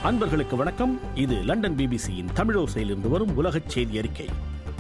அன்பர்களுக்கு வணக்கம் இது லண்டன் பிபிசியின் தமிழோசையிலிருந்து வரும் உலகச் செய்தி அறிக்கை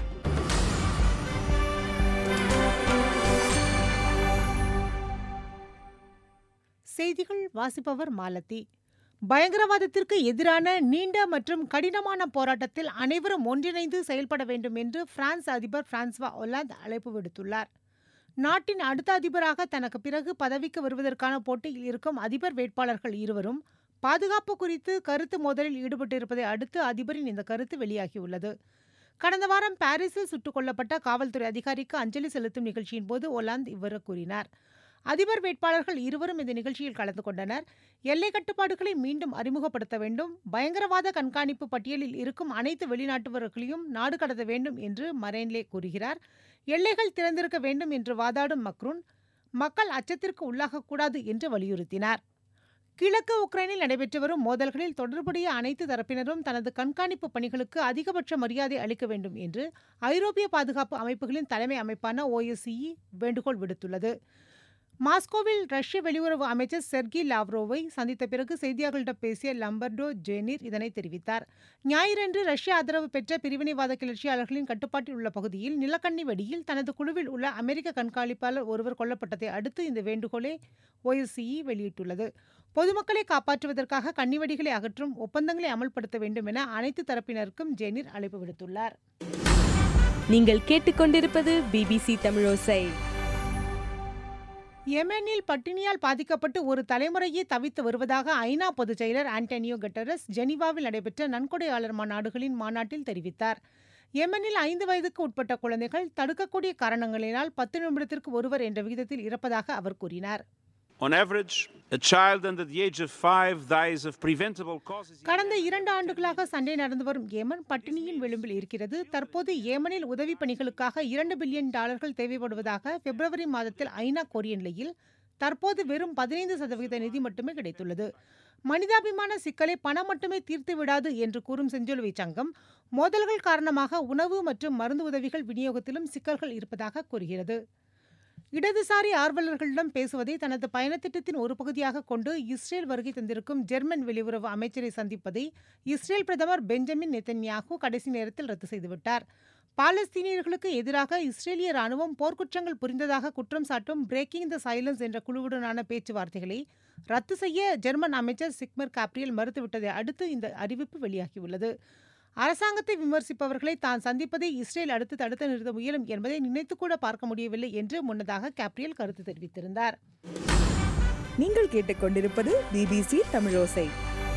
செய்திகள் வாசிப்பவர் மாலதி பயங்கரவாதத்திற்கு எதிரான நீண்ட மற்றும் கடினமான போராட்டத்தில் அனைவரும் ஒன்றிணைந்து செயல்பட வேண்டும் என்று பிரான்ஸ் அதிபர் பிரான்ஸ்வா ஒலாந்து அழைப்பு விடுத்துள்ளார் நாட்டின் அடுத்த அதிபராக தனக்கு பிறகு பதவிக்கு வருவதற்கான போட்டியில் இருக்கும் அதிபர் வேட்பாளர்கள் இருவரும் பாதுகாப்பு குறித்து கருத்து மோதலில் ஈடுபட்டிருப்பதை அடுத்து அதிபரின் இந்த கருத்து வெளியாகியுள்ளது கடந்த வாரம் பாரிஸில் சுட்டுக் கொல்லப்பட்ட காவல்துறை அதிகாரிக்கு அஞ்சலி செலுத்தும் நிகழ்ச்சியின் போது ஒலாந்து இவ்வாறு கூறினார் அதிபர் வேட்பாளர்கள் இருவரும் இந்த நிகழ்ச்சியில் கலந்து கொண்டனர் எல்லை கட்டுப்பாடுகளை மீண்டும் அறிமுகப்படுத்த வேண்டும் பயங்கரவாத கண்காணிப்பு பட்டியலில் இருக்கும் அனைத்து வெளிநாட்டவர்களையும் நாடு கடத்த வேண்டும் என்று மரேன்லே கூறுகிறார் எல்லைகள் திறந்திருக்க வேண்டும் என்று வாதாடும் மக்ரூன் மக்கள் அச்சத்திற்கு உள்ளாகக்கூடாது என்று வலியுறுத்தினார் கிழக்கு உக்ரைனில் நடைபெற்று வரும் மோதல்களில் தொடர்புடைய அனைத்து தரப்பினரும் தனது கண்காணிப்பு பணிகளுக்கு அதிகபட்ச மரியாதை அளிக்க வேண்டும் என்று ஐரோப்பிய பாதுகாப்பு அமைப்புகளின் தலைமை அமைப்பான ஓஎஸ்சிஇ வேண்டுகோள் விடுத்துள்ளது மாஸ்கோவில் ரஷ்ய வெளியுறவு அமைச்சர் செர்கி லாவ்ரோவை சந்தித்த பிறகு செய்தியாளர்களிடம் பேசிய லம்பர்டோ ஜேனிர் இதனை தெரிவித்தார் ஞாயிறன்று ரஷ்ய ஆதரவு பெற்ற பிரிவினைவாத கிளர்ச்சியாளர்களின் கட்டுப்பாட்டில் உள்ள பகுதியில் நிலக்கண்ணி வெடியில் தனது குழுவில் உள்ள அமெரிக்க கண்காணிப்பாளர் ஒருவர் கொல்லப்பட்டதை அடுத்து இந்த வேண்டுகோளை ஓஎஸ்சிஇ வெளியிட்டுள்ளது பொதுமக்களை காப்பாற்றுவதற்காக கன்னிவெடிகளை அகற்றும் ஒப்பந்தங்களை அமல்படுத்த வேண்டும் என அனைத்து தரப்பினருக்கும் ஜேனிர் அழைப்பு விடுத்துள்ளார் நீங்கள் கேட்டுக்கொண்டிருப்பது பிபிசி தமிழோசை யெமெனில் பட்டினியால் பாதிக்கப்பட்டு ஒரு தலைமுறையே தவித்து வருவதாக ஐநா பொதுச் செயலர் ஆண்டனியோ கட்டரஸ் ஜெனீவாவில் நடைபெற்ற நன்கொடையாளர் மாநாடுகளின் மாநாட்டில் தெரிவித்தார் யெமெனில் ஐந்து வயதுக்கு உட்பட்ட குழந்தைகள் தடுக்கக்கூடிய காரணங்களினால் பத்து நிமிடத்திற்கு ஒருவர் என்ற விகிதத்தில் இறப்பதாக அவர் கூறினார் On average, a child under the age of five dies of preventable causes. கடந்த இரண்டு ஆண்டுகளாக சண்டை நடந்து வரும் ஏமன் பட்டினியின் விளிம்பில் இருக்கிறது தற்போது ஏமனில் உதவி பணிகளுக்காக இரண்டு பில்லியன் டாலர்கள் தேவைப்படுவதாக பிப்ரவரி மாதத்தில் ஐநா கோரிய நிலையில் தற்போது வெறும் பதினைந்து சதவீத நிதி மட்டுமே கிடைத்துள்ளது மனிதாபிமான சிக்கலை பணம் மட்டுமே தீர்த்து விடாது என்று கூறும் செஞ்சொலுவை சங்கம் மோதல்கள் காரணமாக உணவு மற்றும் மருந்து உதவிகள் விநியோகத்திலும் சிக்கல்கள் இருப்பதாக கூறுகிறது இடதுசாரி ஆர்வலர்களிடம் பேசுவதை தனது பயணத்திட்டத்தின் ஒரு பகுதியாக கொண்டு இஸ்ரேல் வருகை தந்திருக்கும் ஜெர்மன் வெளியுறவு அமைச்சரை சந்திப்பதை இஸ்ரேல் பிரதமர் பெஞ்சமின் நெத்தன்யாகு கடைசி நேரத்தில் ரத்து செய்துவிட்டார் பாலஸ்தீனியர்களுக்கு எதிராக இஸ்ரேலிய ராணுவம் போர்க்குற்றங்கள் புரிந்ததாக குற்றம் சாட்டும் பிரேக்கிங் த சைலன்ஸ் என்ற குழுவுடனான பேச்சுவார்த்தைகளை ரத்து செய்ய ஜெர்மன் அமைச்சர் சிக்மர் காப்ரியல் மறுத்துவிட்டதை அடுத்து இந்த அறிவிப்பு வெளியாகியுள்ளது அரசாங்கத்தை விமர்சிப்பவர்களை தான் சந்திப்பதை இஸ்ரேல் அடுத்து தடுத்து நிறுத்த முயலும் என்பதை நினைத்துக்கூட பார்க்க முடியவில்லை என்று முன்னதாக கேப்ரியல் கருத்து தெரிவித்திருந்தார் நீங்கள் கேட்டுக்கொண்டிருப்பது பிபிசி தமிழோசை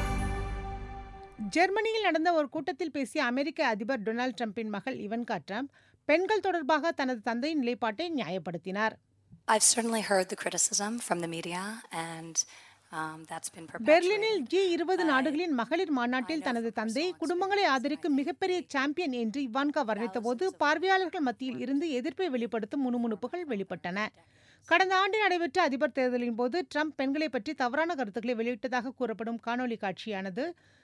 ஜெர்மனியில் நடந்த ஒரு கூட்டத்தில் பேசிய அமெரிக்க அதிபர் டொனால்டு டிரம்பின் மகள் இவன்கா ட்ரம்ப் பெண்கள் தொடர்பாக தனது தந்தையின் நிலைப்பாட்டை நியாயப்படுத்தினார் I've certainly heard the criticism from the media, and um, that's been பெர்லினில் perpetuated. ஜி இருபது நாடுகளின் மகளிர் மாநாட்டில் தனது தந்தை குடும்பங்களை ஆதரிக்கும் மிகப்பெரிய சாம்பியன் என்று இவான்கா வர்ணித்தபோது பார்வையாளர்கள் மத்தியில் இருந்து எதிர்ப்பை வெளிப்படுத்தும் முணுமுணுப்புகள் வெளிப்பட்டன கடந்த ஆண்டு நடைபெற்ற அதிபர் தேர்தலின் போது ட்ரம்ப் பெண்களை பற்றி தவறான கருத்துக்களை வெளியிட்டதாக கூறப்படும் காணொலி காட்சியானது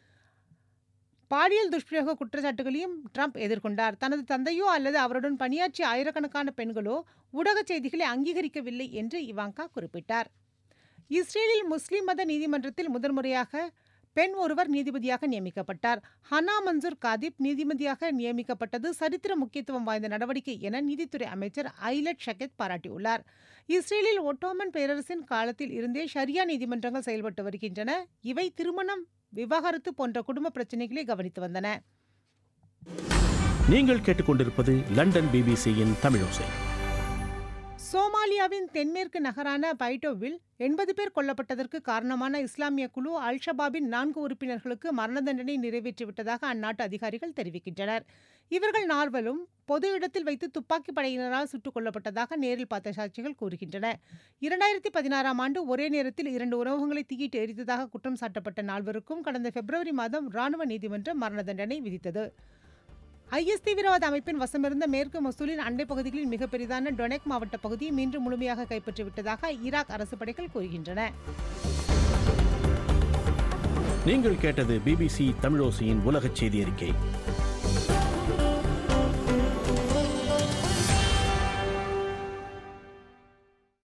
பாலியல் துஷ்பிரயோக குற்றச்சாட்டுகளையும் ட்ரம்ப் எதிர்கொண்டார் தனது தந்தையோ அல்லது அவருடன் பணியாற்றிய ஆயிரக்கணக்கான பெண்களோ ஊடக செய்திகளை அங்கீகரிக்கவில்லை என்று இவாங்கா குறிப்பிட்டார் இஸ்ரேலில் முஸ்லிம் மத நீதிமன்றத்தில் முதன்முறையாக பெண் ஒருவர் நீதிபதியாக நியமிக்கப்பட்டார் ஹனா மன்சூர் காதிப் நீதிபதியாக நியமிக்கப்பட்டது சரித்திர முக்கியத்துவம் வாய்ந்த நடவடிக்கை என நீதித்துறை அமைச்சர் ஐலட் ஷகெத் பாராட்டியுள்ளார் இஸ்ரேலில் ஒட்டோமன் பேரரசின் காலத்தில் இருந்தே ஷரியா நீதிமன்றங்கள் செயல்பட்டு வருகின்றன இவை திருமணம் விவாகரத்து போன்ற குடும்ப பிரச்சினைகளை கவனித்து வந்தன நீங்கள் கேட்டுக்கொண்டிருப்பது லண்டன் பிபிசியின் தமிழோசை சோமாலியாவின் தென்மேற்கு நகரான பைட்டோவில் எண்பது பேர் கொல்லப்பட்டதற்கு காரணமான இஸ்லாமிய குழு அல் ஷபாபின் நான்கு உறுப்பினர்களுக்கு மரண தண்டனை நிறைவேற்றிவிட்டதாக அந்நாட்டு அதிகாரிகள் தெரிவிக்கின்றனர் இவர்கள் நால்வரும் பொது இடத்தில் வைத்து துப்பாக்கி படையினரால் சுட்டுக் கொல்லப்பட்டதாக நேரில் பார்த்த சாட்சிகள் கூறுகின்றன இரண்டாயிரத்தி பதினாறாம் ஆண்டு ஒரே நேரத்தில் இரண்டு உணவகங்களை தீயிட்டு எரித்ததாக குற்றம் சாட்டப்பட்ட நால்வருக்கும் கடந்த பிப்ரவரி மாதம் ராணுவ நீதிமன்றம் மரண தண்டனை விதித்தது ஐஎஸ் தீவிரவாத அமைப்பின் வசமிருந்த மேற்கு மொசூலின் அண்டை பகுதிகளில் மிக பெரிதான டொனெக் மாவட்ட பகுதியை மீண்டும் முழுமையாக கைப்பற்றிவிட்டதாக ஈராக் அரசு படைகள் கூறுகின்றன நீங்கள் கேட்டது பிபிசி தமிழோசையின் உலகச் செய்தி அறிக்கை